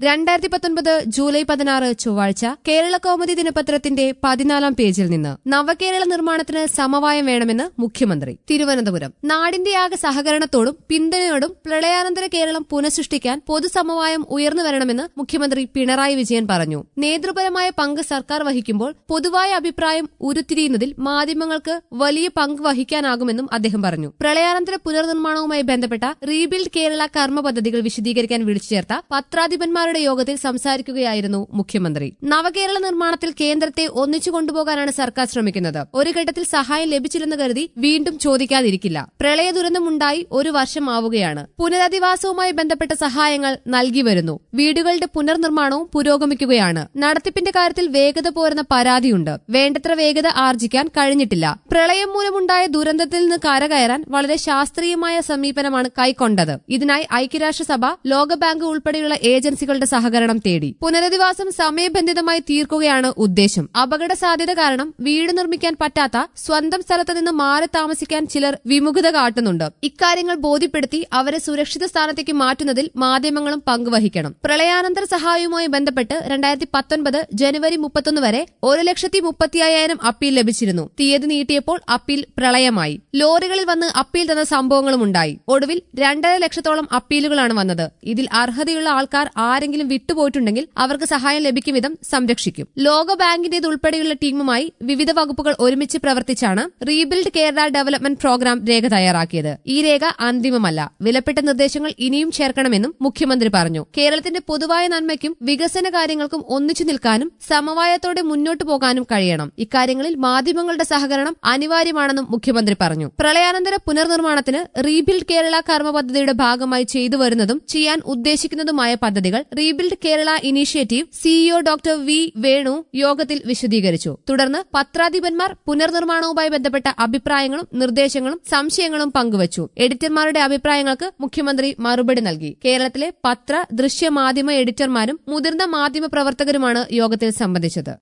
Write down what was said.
രണ്ടായിരത്തി പത്തൊൻപത് ജൂലൈ പതിനാറ് ചൊവ്വാഴ്ച കേരള കൗമുദി ദിനപത്രത്തിന്റെ പതിനാലാം പേജിൽ നിന്ന് നവകേരള നിർമ്മാണത്തിന് സമവായം വേണമെന്ന് മുഖ്യമന്ത്രി തിരുവനന്തപുരം നാടിന്റെ ആകെ സഹകരണത്തോടും പിന്തുണയോടും പ്രളയാനന്തര കേരളം പുനഃസൃഷ്ടിക്കാൻ പൊതുസമവായം ഉയർന്നു വരണമെന്ന് മുഖ്യമന്ത്രി പിണറായി വിജയൻ പറഞ്ഞു നേതൃപരമായ പങ്ക് സർക്കാർ വഹിക്കുമ്പോൾ പൊതുവായ അഭിപ്രായം ഉരുത്തിരിയുന്നതിൽ മാധ്യമങ്ങൾക്ക് വലിയ പങ്ക് വഹിക്കാനാകുമെന്നും അദ്ദേഹം പറഞ്ഞു പ്രളയാനന്തര പുനർനിർമ്മാണവുമായി ബന്ധപ്പെട്ട റീബിൽഡ് കേരള കർമ്മ പദ്ധതികൾ വിശദീകരിക്കാൻ വിളിച്ചു ചേർത്ത പത്രാധിപന്മാരുടെ യോഗത്തിൽ സംസാരിക്കുകയായിരുന്നു മുഖ്യമന്ത്രി നവകേരള നിർമ്മാണത്തിൽ കേന്ദ്രത്തെ ഒന്നിച്ചു കൊണ്ടുപോകാനാണ് സർക്കാർ ശ്രമിക്കുന്നത് ഒരു ഘട്ടത്തിൽ സഹായം ലഭിച്ചില്ലെന്ന് കരുതി വീണ്ടും ചോദിക്കാതിരിക്കില്ല പ്രളയ ദുരന്തമുണ്ടായി ഒരു വർഷമാവുകയാണ് പുനരധിവാസവുമായി ബന്ധപ്പെട്ട സഹായങ്ങൾ നൽകി വരുന്നു വീടുകളുടെ പുനർനിർമ്മാണവും പുരോഗമിക്കുകയാണ് നടത്തിപ്പിന്റെ കാര്യത്തിൽ വേഗത പോരുന്ന പരാതിയുണ്ട് വേണ്ടത്ര വേഗത ആർജിക്കാൻ കഴിഞ്ഞിട്ടില്ല പ്രളയം മൂലമുണ്ടായ ദുരന്തത്തിൽ നിന്ന് കരകയറാൻ വളരെ ശാസ്ത്രീയമായ സമീപനമാണ് കൈക്കൊണ്ടത് ഇതിനായി ഐക്യരാഷ്ട്രസഭ ലോകബാങ്ക് ഉൾപ്പെടെയുള്ള ഏജൻസികളുടെ സഹകരണം തേടി പുനരധിവാസം സമയബന്ധിതമായി തീർക്കുകയാണ് ഉദ്ദേശം അപകട സാധ്യത കാരണം വീട് നിർമ്മിക്കാൻ പറ്റാത്ത സ്വന്തം സ്ഥലത്ത് നിന്ന് മാറി താമസിക്കാൻ ചിലർ വിമുഖത കാട്ടുന്നുണ്ട് ഇക്കാര്യങ്ങൾ ബോധ്യപ്പെടുത്തി അവരെ സുരക്ഷിത സ്ഥാനത്തേക്ക് മാറ്റുന്നതിൽ മാധ്യമങ്ങളും പങ്കുവഹിക്കണം പ്രളയാനന്തര സഹായവുമായി ബന്ധപ്പെട്ട് രണ്ടായിരത്തി പത്തൊൻപത് ജനുവരി മുപ്പത്തൊന്ന് വരെ ഒരു ലക്ഷത്തി മുപ്പത്തി അയ്യായിരം അപ്പീൽ ലഭിച്ചിരുന്നു തീയതി നീട്ടിയപ്പോൾ അപ്പീൽ പ്രളയമായി ലോറികളിൽ വന്ന് അപ്പീൽ തന്ന സംഭവങ്ങളും ഉണ്ടായി ഒടുവിൽ രണ്ടര ലക്ഷത്തോളം അപ്പീലുകളാണ് വന്നത് ഇതിൽ അർഹതയുള്ള ആൾക്കാർ ആരെങ്കിലും വിട്ടുപോയിട്ടുണ്ടെങ്കിൽ അവർക്ക് സഹായം ലഭിക്കും വിധം സംരക്ഷിക്കും ലോകബാങ്കിന്റേത് ഉൾപ്പെടെയുള്ള ടീമുമായി വിവിധ വകുപ്പുകൾ ഒരുമിച്ച് പ്രവർത്തിച്ചാണ് റീബിൽഡ് കേരള ഡെവലപ്മെന്റ് പ്രോഗ്രാം രേഖ തയ്യാറാക്കിയത് ഈ രേഖ അന്തിമമല്ല വിലപ്പെട്ട നിർദ്ദേശങ്ങൾ ഇനിയും ചേർക്കണമെന്നും മുഖ്യമന്ത്രി പറഞ്ഞു കേരളത്തിന്റെ പൊതുവായ നന്മയ്ക്കും വികസന കാര്യങ്ങൾക്കും ഒന്നിച്ചു നിൽക്കാനും സമവായത്തോടെ മുന്നോട്ടു പോകാനും കഴിയണം ഇക്കാര്യങ്ങളിൽ മാധ്യമങ്ങളുടെ സഹകരണം അനിവാര്യമാണെന്നും മുഖ്യമന്ത്രി പറഞ്ഞു പ്രളയാനന്തര പുനർനിർമ്മാണത്തിന് റീബിൽഡ് കേരള കർമ്മ പദ്ധതിയുടെ ഭാഗമായി ചെയ്തു വരുന്നതും ചെയ്യാൻ ഉദ്ദേശിക്കുന്നതുമായ പദ്ധതികൾ rebuild Kerala initiative CEO doctor V Venu യോഗത്തിൽ വിശദീകരിച്ചു തുടർന്ന് പത്രാധിപന്മാർ പുനർനിർമ്മാണവുമായി ബന്ധപ്പെട്ട അഭിപ്രായങ്ങളും നിർദ്ദേശങ്ങളും സംശയങ്ങളും പങ്കുവച്ചു എഡിറ്റർമാരുടെ അഭിപ്രായങ്ങൾക്ക് മുഖ്യമന്ത്രി മറുപടി നൽകി കേരളത്തിലെ പത്ര ദൃശ്യ മാധ്യമ എഡിറ്റർമാരും മുതിർന്ന മാധ്യമ പ്രവർത്തകരുമാണ് യോഗത്തിൽ സംബന്ധിച്ചത്